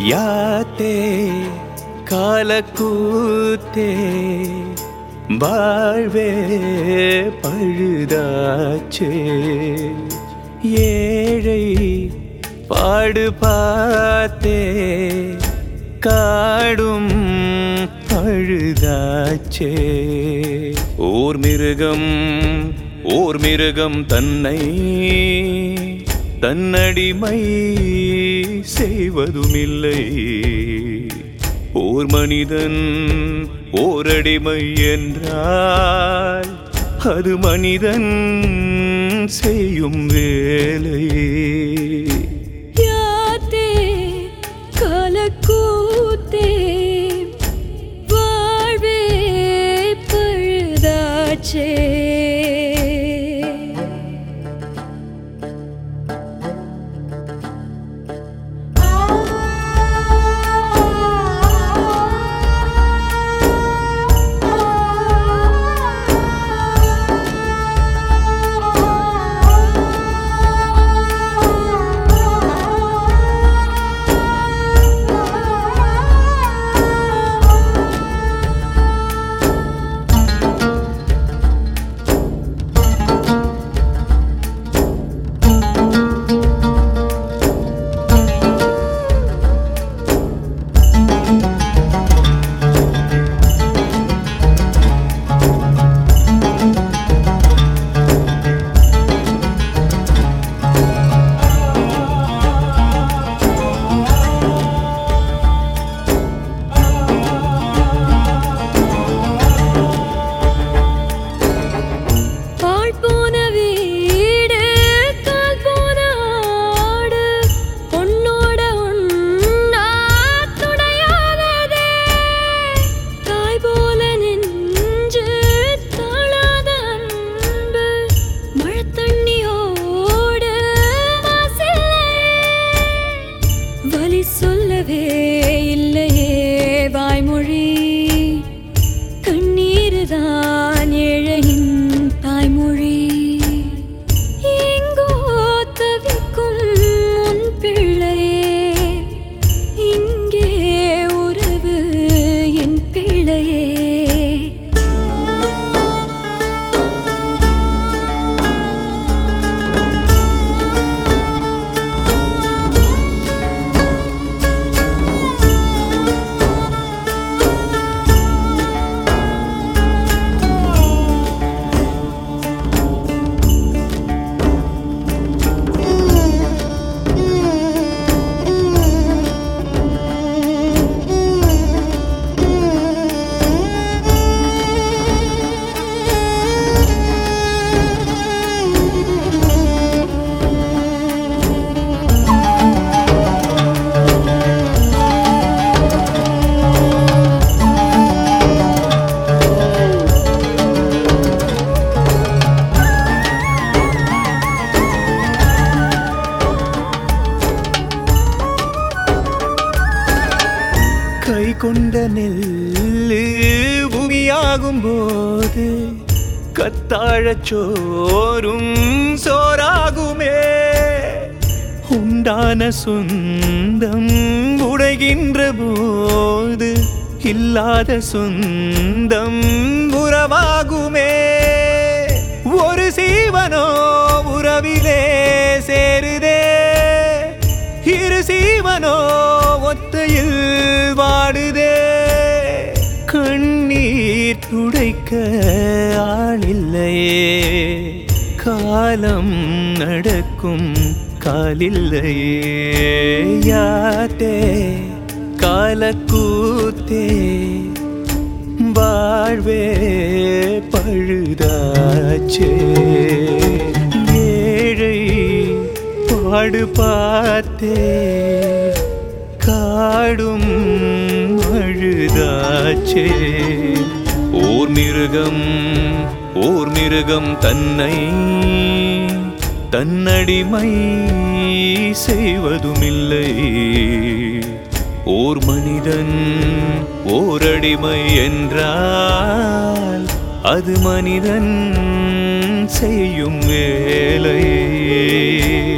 யாத்தே காலக்கூத்தே வாழ்வே பழுதாச்சே ஏழை பாடு பார்த்தே காடும் பழுதாச்சே ஓர் மிருகம் ஓர் மிருகம் தன்னை தன்னடிமை செய்வதுமில்லை ஓர் மனிதன் ஓரடிமை என்றால் அது மனிதன் செய்யும் வேலை யாத்தே கலக்கூத்தே வாழ்வே பழுதாச்சே பாழ் போன வீடு கால் போன ஆடு உன்னோட உன்னா துணையாததே தாய் போல நெஞ்சு தாழாத அன்பு மழை தண்ணியோடு வாசல்லையே வலி சொல்லவே இல்லையே வாய்மொழி கண்ணீருதான் ஏழையின் தாய்மொழி எங்கோ தவிக்கும் உன் பிள்ளையே இங்கே உறவு என் பிள்ளையே கை கொண்ட நெல்லு பூமியாகும் போது கத்தாழச் சோறும் சோறாகுமே உண்டான சொந்தம் உடைகின்ற போது இல்லாத சொந்தம் உறவாகுமே ஒரு சீவனோ உறவிலே சேருதே இரு சீவனோ ஒத்தையில் வாடுதே கண்ணீர் துடைக்க ஆளில்லையே காலம் நடக்கும் காலில்லையே யாத்தே காலக்கூத்தே வாழ்வே பழுதாச்சே ஏழை பாடு பார்த்தே காடும் அழுதாச்சே ஓர் மிருகம் ஓர் மிருகம் தன்னை தன்னடிமை செய்வதுமில்லை ஓர் மனிதன் ஓரடிமை என்றால் அது மனிதன் செய்யும் வேலை